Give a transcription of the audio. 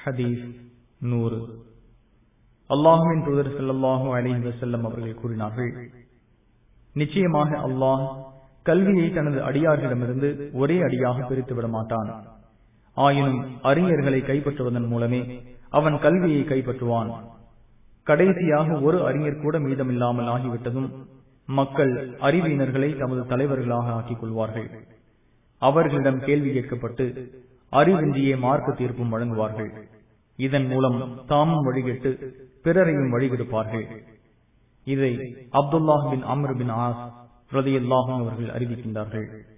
ஹதீஸ் நூறு அல்லாஹுவின் தூதர் ஸல்லல்லாஹு அலைஹி வஸல்லம் அவர்கள் கூறினார்கள் நிச்சயமாக அல்லாஹ் கல்வியை தனது அடியார்களிடமிருந்து ஒரே அடியாக பிரித்து விட மாட்டான் ஆயினும் அறிஞர்களை கைப்பற்றுவதன் மூலமே அவன் கல்வியை கைப்பற்றுவான் கடைசியாக ஒரு அறிஞர் கூட மீதமில்லாமல் ஆகிவிட்டதும் மக்கள் அறிவியினர்களை தமது தலைவர்களாக ஆக்கிக் கொள்வார்கள் அவர்களிடம் கேள்வி கேட்கப்பட்டு அறிவின்றியே மார்க்க தீர்ப்பும் வழங்குவார்கள் இதன் மூலம் தாமும் வழிகெட்டு பிறரையும் வழிகெடுப்பார்கள் இதை Abdullah bin Amr bin As ரதியுல்லாஹும் அவர்கள் அறிவிக்கின்றார்கள்